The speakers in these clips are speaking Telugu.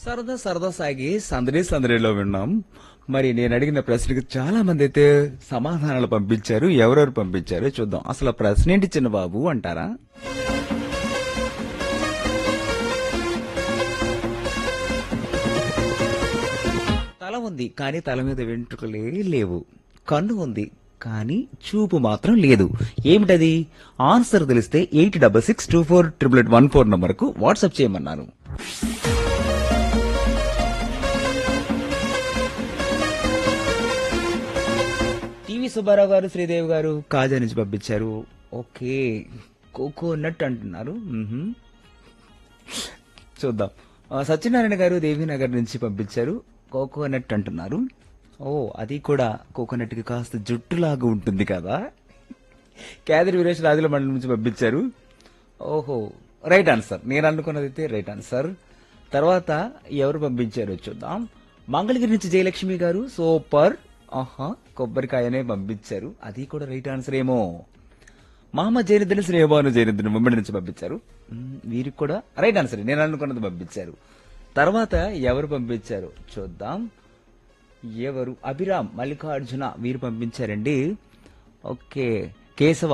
సరదా సరదా సాగి సందడి సందడిలో విన్నాం మరి నేను అడిగిన ప్రశ్నకు చాలా మంది అయితే సమాధానాలు పంపించారు ఎవరెవరు పంపించారో చూద్దాం అసలు ఆ ప్రశ్న ఏంటి చిన్న బాబు అంటారా తల ఉంది కానీ తల మీద వెంట్రుకలే లేవు కన్ను ఉంది కానీ చూపు మాత్రం లేదు ఏమిటది ఆన్సర్ తెలిస్తే eight double six two four triple eight one four number కు వాట్సాప్ చేయమన్నాను టీవీ సుబ్బారావు గారు శ్రీదేవి గారు కాజా నుంచి పంపించారు ఓకే కోకోనట్ అంటున్నారు మ్మ్హ్మ్. చూద్దాం ఆ, సత్యనారాయణ గారు దేవీనగర్ నుంచి పంపించారు కోకోనట్ అంటున్నారు ఓ అది కూడా కోకోనట్ కి కాస్త జుట్టులాగా ఉంటుంది కదా కేదరి వీరేష్ రాజుల మండలం నుంచి పంపించారు ఓహో రైట్ ఆన్సర్ నేను అనుకున్నది అయితే రైట్ ఆన్సర్ తర్వాత ఎవరు పంపించారో చూద్దాం మంగళగిరి నుంచి జయలక్ష్మి గారు సూపర్ ఆహా కొబ్బరికాయనే పంపించారు అది కూడా రైట్ ఆన్సర్ ఏమో మామ జైనిద్దని శ్రేయభాను జైనిద్దని ముమ్మడి నుంచి పంపించారు మ్మ్, వీరికి కూడా రైట్ ఆన్సర్ నేను అనుకున్నది పంపించారు తర్వాత ఎవరు పంపించారు చూద్దాం ఎవరు అభిరామ్ మల్లికార్జున వీరు పంపించారండి ఓకే కేశవ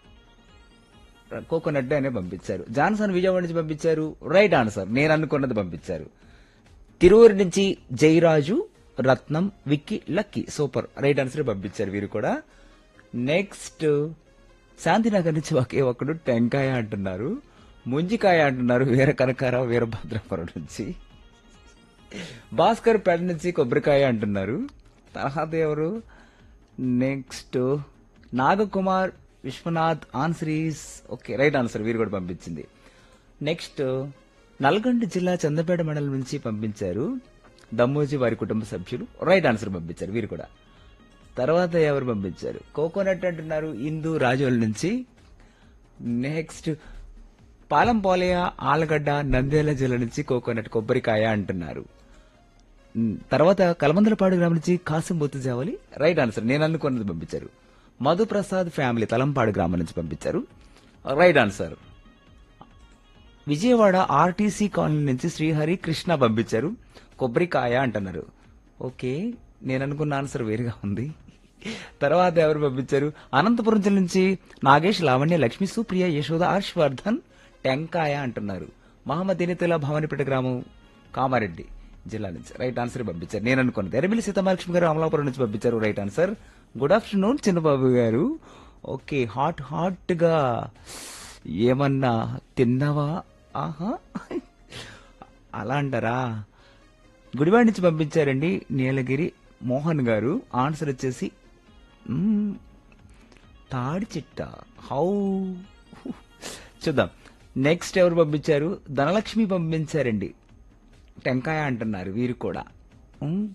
కోకోనట్ అనే పంపించారు జాన్సన్ విజయవాడ నుంచి పంపించారు రైట్ ఆన్సర్ నేను అనుకున్నది పంపించారు తిరువురు నుంచి Jayaraju Ratnam Vicky Lucky super right answer పంపించారు వీరు కూడా నెక్స్ట్ శాంతినగర్ నుంచి ఒకే ఒక్కడు టెంకాయ అంటున్నారు ముంజికాయ అంటున్నారు వీర కనకారావు వీరభద్రపురం నుంచి భాస్కర్ పేట నుంచి కొబ్బరికాయ అంటున్నారు తర్వాత ఎవరు next Nagakumar Viswanath answer is okay right answer వీరు కూడా పంపించింది నెక్స్ట్ నల్గొండ జిల్లా చందపేట మండలం నుంచి పంపించారు దమ్మోజీ వారి కుటుంబ సభ్యులు రైట్ ఆన్సర్ పంపించారు వీరు కూడా తర్వాత ఎవరు పంపించారు కోకోనట్ అంటున్నారు ఇందు రాజోల్ నుంచి నెక్స్ట్ పాలం పోలయ ఆలగడ్డ నంద్యాల జిల్లా నుంచి కోకోనట్ కొబ్బరికాయ అంటున్నారు ఉమ్, తర్వాత కలమందలపాడు గ్రామం నుంచి కాసిం బొత్తు జావలి రైట్ ఆన్సర్ నేను అనుకున్నది పంపించారు మధు ప్రసాద్ ఫ్యామిలీ తలంపాడు గ్రామం నుంచి పంపించారు right answer Vijayawada RTC colony నుంచి శ్రీహరి కృష్ణ పంపించారు కొబ్బరికాయ అంటున్నారు ఓకే నేను అనుకున్న ఆన్సర్ వేరుగా ఉంది తర్వాత ఎవరు పంపించారు అనంతపురం జిల్లా నుంచి నాగేష్ లావణ్య లక్ష్మి సుప్రియ యశోద హర్షవర్ధన్ టెంకాయ అంటున్నారు మహమ్మద్ ఎనితల భవానిపేట గ్రామం కామారెడ్డి జిల్లా నుంచి రైట్ ఆన్సర్ పంపించారు నేను అనుకున్నది ఎరమిలి సీతమహాలక్ష్మి గారు అమలాపురం నుంచి పంపించారు right answer good afternoon Chinnababu garu okay hot hot గా ఏమన్నా తిన్నావా ఆహా అలా అంటారా గుడివాడ నుంచి పంపించారండి నీలగిరి మోహన్ గారు ఆన్సర్ వచ్చేసి మ్మ్, తాడి చిట్ట హౌ చూద్దాం నెక్స్ట్ ఎవరు పంపించారు ధనలక్ష్మి పంపించారండి టెంకాయ అంటున్నారు వీరు కూడా మ్మ్,